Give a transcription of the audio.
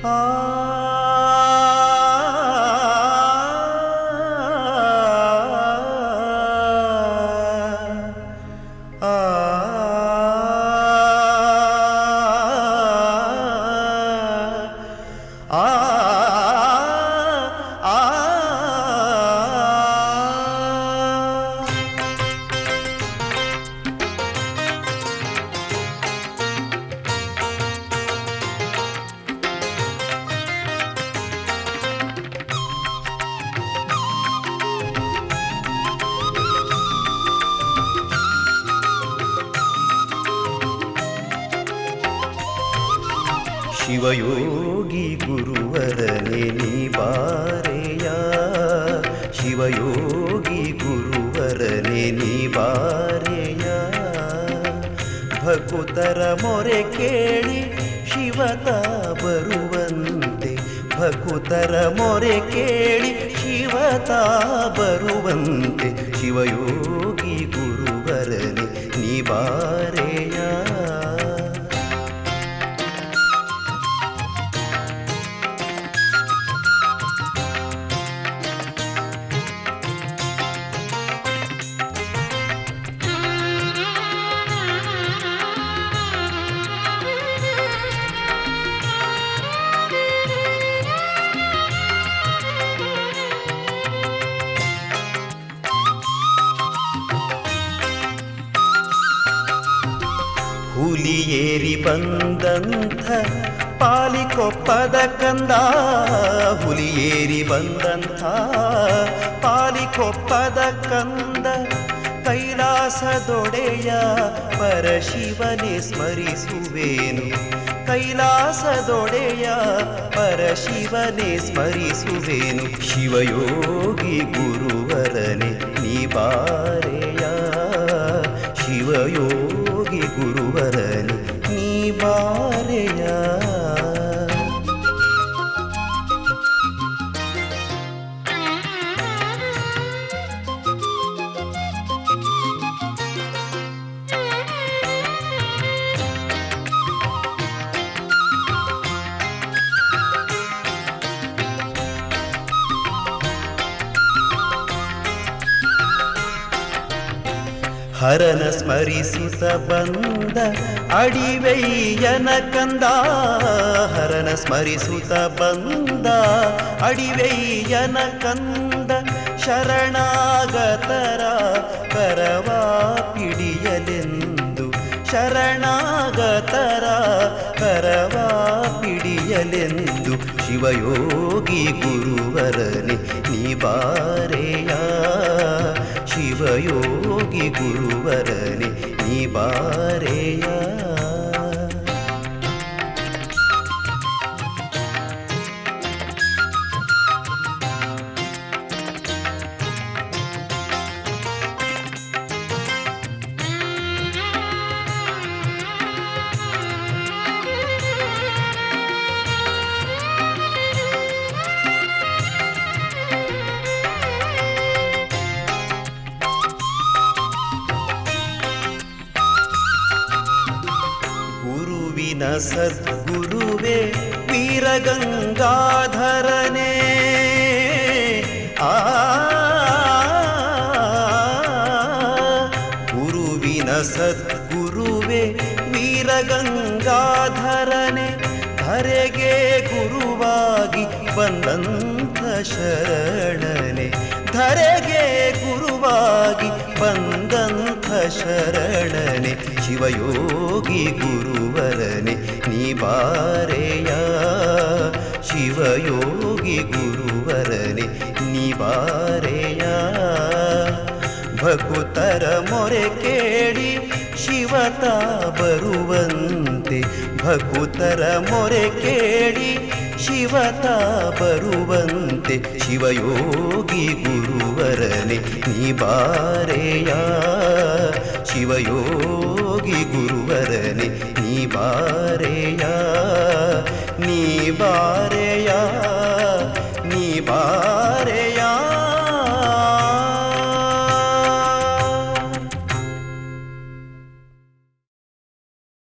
ಆ ಆ ಆ ಆ ಶಿವಯೋಗಿ ಗುರುವರನೆ ನೀ ಬಾರೆಯ ಶಿವಯೋಗಿ ಗುರುವರನೆ ನೀ ಬಾರೆಯ ಭಕುತರ ಮೊರೆ ಕೇಳಿ ಶಿವತ ಬರುವಂತೆ ಭಕುತರ ಮೊರೆ ಕೇಳಿ ಶಿವತ ಬರುವಂತೆ ಶಿವಯೋಗಿ ಗುರುವರನೆ ನೀ ಬಾರೆಯ ಹುಲಿಯೇರಿ ಬಂದಂಥ ಪಾಲಿಕೊಪ್ಪದ ಕಂದ ಹುಲಿಯೇರಿ ಬಂದಂಥ ಪಾಲಿಕೊಪ್ಪದ ಕಂದ ಕೈಲಾಸದೊಡೆಯ ಪರಶಿವನೇ ಸ್ಮರಿಸುವೇನು ಕೈಲಾಸದೊಡೆಯ ಪರಶಿವನೇ ಸ್ಮರಿಸುವೇನು ಶಿವಯೋಗಿ ಗುರುವರನೆ ನೀ ಬಾರೆಯ ಶಿವಯೋಗಿ ಗುರುವರನೆ ನೀ ಬಾರೆಯ ಹರನ ಸ್ಮರಿಸುತ್ತ ಬಂದ ಅಡಿವೆಯ್ಯನ ಕಂದ ಹರನ ಸ್ಮರಿಸುತ್ತ ಬಂದ ಅಡಿವೆಯ್ಯನ ಕಂದ ಶರಣಾಗತರ ಕರವಾ ಪಿಡಿಯಲೆಂದು ಶರಣಾಗತರ ಕರವಾ ಪಿಡಿಯಲೆಂದು ಶಿವಯೋಗಿ ಗುರುವರನೆ ನೀ ಬಾರೆಯ ಶಿವಯೋಗಿ ಗುರುವರನೆ ನೀ ಬಾರೆಯ ಗುರುವಿನ ಸದ್ಗುರುವೇ ವೀರಗಂಗಾಧರನೇ ಆ ಗುರುವಿನ ಸದ್ಗುರುವೇ ವೀರಗಂಗಾಧರನೆ ಧರೆಗೆ ಗುರುವಾಗಿ ಬಂದಂಥ ಶರಣನೆ ಧರೆಗೆ ಗುರುವಾಗಿ ಬಂದಂಥ ಶರಣನೆ ಶಿವಯೋಗಿ ಗುರುವರನೆ ನೀ ಬಾರೆಯ ಶಿವಯೋಗಿ ಗುರುವರನೆ ನೀ ಬಾರೆಯ ಭಕುತರ ಮೊರೆ ಕೇಳಿ ಶಿವತ ಬರುವಂತೆ ಭಕುತರ ಮೊರೆ ಕೇಳಿ ಶಿವತ ಬರುವಂತೆ ಶಿವಯೋಗಿ ಗುರುವರನೆ ನೀ ಬಾರೆಯ ಶಿವಯೋಗಿ ಗುರುವರನೆ ನೀ ಬಾರೆಯ ನೀ ಬಾರೆಯ